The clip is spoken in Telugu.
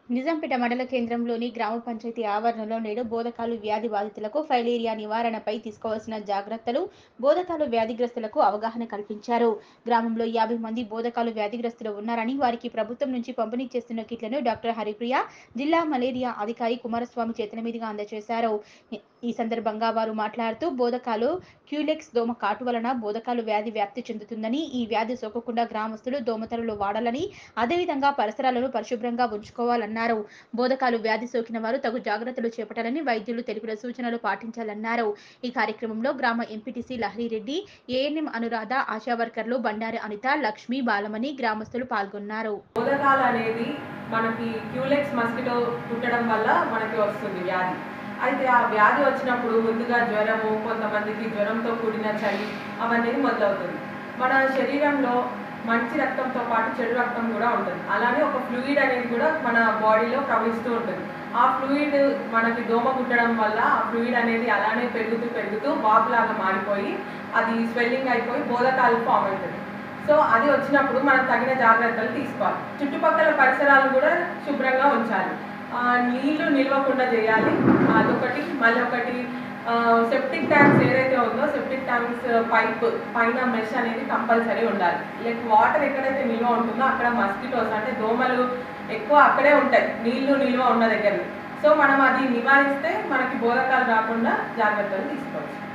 నిజాంపేట మండల కేంద్రంలోని గ్రామ పంచాయతీ ఆవరణలో నేడు బోధకాలు వ్యాధి బాధితులకు ఫైలేరియా నివారణపై తీసుకోవాల్సిన జాగ్రత్తలు బోధకాలు వ్యాధిగ్రస్తులకు అవగాహన కల్పించారు గ్రామంలో యాభై మంది బోధకాలు వ్యాధిగ్రస్తులు ఉన్నారని వారికి ప్రభుత్వం నుంచి పంపిణీ చేస్తున్న కిట్లను డాక్టర్ హరిప్రియ జిల్లా మలేరియా అధికారి కుమారస్వామి చేతుల మీదుగా అందజేశారు ఈ- ఈ సందర్భంగా వారు మాట్లాడుతూ బోధకాలు క్యూలెక్స్ దోమ కాటు వలన బోధకాలు వ్యాధి వ్యాప్తి చెందుతుందని ఈ వ్యాధి సోకకుండా గ్రామస్తులు దోమతెరలు వాడాలని అదేవిధంగా పరిసరాలను పరిశుభ్రంగా ఉంచుకోవాలన్నారు బోధకాలు వ్యాధి సోకిన వారు తగు జాగ్రత్తలు చేపట్టాలని వైద్యులు తెలిపిన సూచనలు పాటించాలన్నారు ఈ కార్యక్రమంలో గ్రామ ఎంపీటీసీ లహరిరెడ్డి ఏఎన్ఎం అనురాధ ఆశా వర్కర్లు బండారి అనిత లక్ష్మి బాలమణి గ్రామస్తులు పాల్గొన్నారు బోధకాలు అనేది మనకి క్యూలెక్స్ మస్కిటో కుట్టడం వల్ల మనకి వస్తుంది వ్యాధి అయితే ఆ వ్యాధి వచ్చినప్పుడు ముందుగా జ్వరము కొంతమందికి జ్వరంతో కూడిన చలి అవన్నీ మొదలవుతుంది మన శరీరంలో మంచి రక్తంతో పాటు చెడు రక్తం కూడా ఉంటుంది అలానే ఒక ఫ్లూయిడ్ అనేది కూడా మన బాడీలో ప్రవహిస్తూ ఉంటుంది ఆ ఫ్లూయిడ్ మనకి దోమ కుట్టడం వల్ల ఆ ఫ్లూయిడ్ అనేది అలానే పెరుగుతూ పెరుగుతూ వాపులాగా మారిపోయి అది స్వెల్లింగ్ అయిపోయి బోధకాలు ఫామ్ అవుతుంది సో అది వచ్చినప్పుడు మనం తగిన జాగ్రత్తలు తీసుకోవాలి చుట్టుపక్కల పరిసరాలు కూడా శుభ్రంగా ఉంచాలి ఆ, నీళ్లు నిల్వకుండా చేయాలి అదొకటి మళ్ళీ ఒకటి సెప్టిక్ ట్యాంక్స్ ఏదైతే ఉందో సెప్టిక్ ట్యాంక్స్ పైప్ పైన మెష్ అనేది కంపల్సరీ ఉండాలి లైక్ వాటర్ ఎక్కడైతే నిల్వ ఉంటుందో అక్కడ మస్కిటోస్ అంటే దోమలు ఎక్కువ అక్కడే ఉంటాయి నీళ్లు నిల్వ ఉన్న దగ్గర సో మనం అది నివారిస్తే మనకి బోధకాలు రాకుండా జాగ్రత్తలు తీసుకోవచ్చు